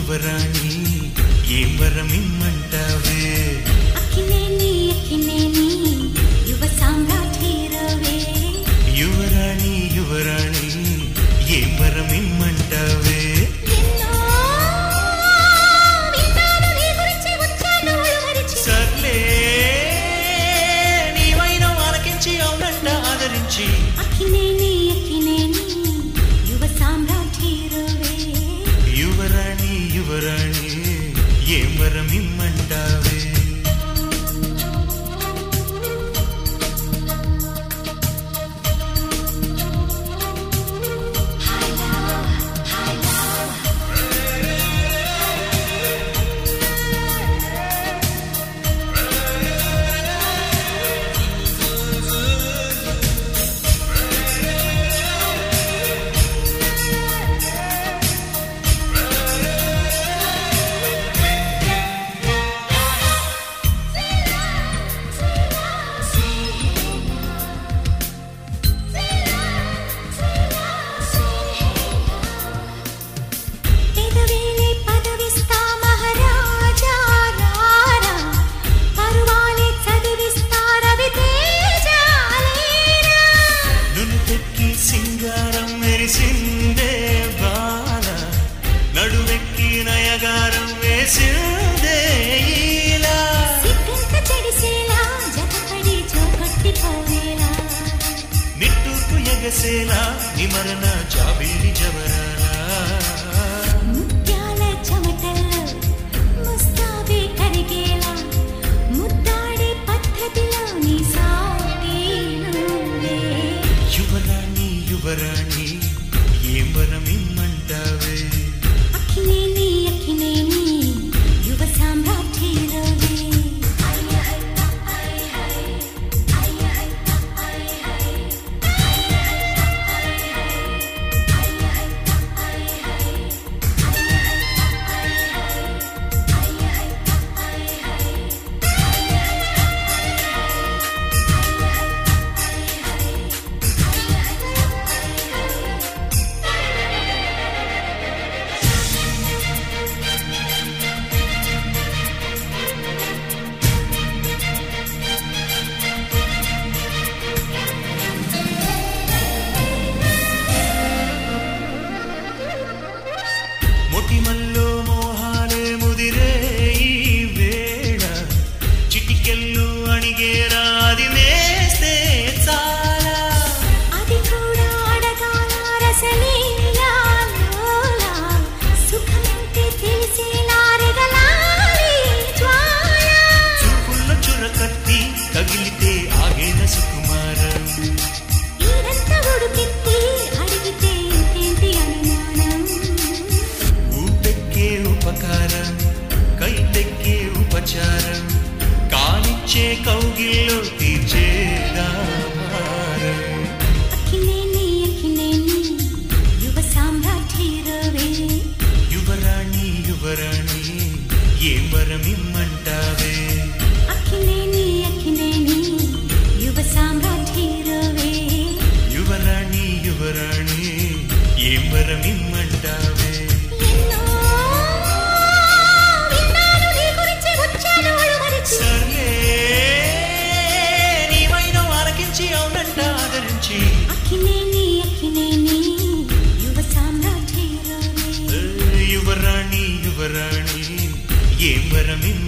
యువరాణి ఏం వరమిమ్మంటావే అక్కినేని అక్కినేని యువ సామ్రాజ్యరవే యువరాణి యువరాణి ఏం వరమిమ్మంటావే ఎన్నో విన్నాను నీ గురించి వచ్చాను అలవరించి సర్లే నీవైన ఆలకించి అవునంట ఆదరించి అక్కినేని అక్కినేని యువ సామ్రాజ్యరవే యువరాణి యువరాణి ఏం వరమిమ్మంటావే పెదవేలే పదవిస్తా మహారాజా రారా పరువాలే చదివిస్తా రవి తేజాలేరా నును తెక్కి సింగారం మెరిసిందే బాల నడువెక్కి నయగారం వేసిందే ఈలా సిగ్గంత చెడిసేలా జతపడి చోకొట్టిపోవేలా నిట్టూర్పు ఎగసేలా నిమరణ జాబిలి జవరాలా ముత్యాల చెమటల్లో ముస్తాబే కరిగేలా ముద్దాడే పద్ధతిలో నీ సాటి నువ్వే యువరాణి యువరాణి ఏం వరమిమ్మంటావే అక్కినేని అక్కినేని యువ సామ్రాజ్యరవే మొటిమల్లో మోహాలే ముదిరే ఈ వేళ చిటికెళ్ళు అణిగేరా అది నేస్తే చాలా అది కూడా అడగాల రసలీలా లోలా సుఖమంటే తెలిసేలా రెగలాలి జ్వాల చూపుల్లో చురకత్తి తగిలితే ఆగేన సుకుమారం ఈరంత ఉడుకెత్తి అడిగితే ఇంకేంటి అనుమానం ఊపెక్కే ఉపకారం కైతెక్కే ఉపచారం కానిచ్చే కౌగిల్లో తీర్చేదా భారం. అక్కినేని అక్కినేని యువ సామ్రాజ్యరవే యువరాణి యువరాణి ఏం వరమిమ్మంటావే అక్కినేని అక్కినేని యువ సామ్రాజ్యరవే యువరాణి యువరాణి ఏం వరమిమ్మంటావే ఎన్నో విన్నాను నీ గురించి వచ్చాను అలవరించి సర్లే నీవైన ఆలకించి అవునంట ఆదరించి అక్కినేని అక్కినేని యువ సామ్రాజ్యరవే యువరాణి యువరాణి ఏం వరమిమ్మంటావే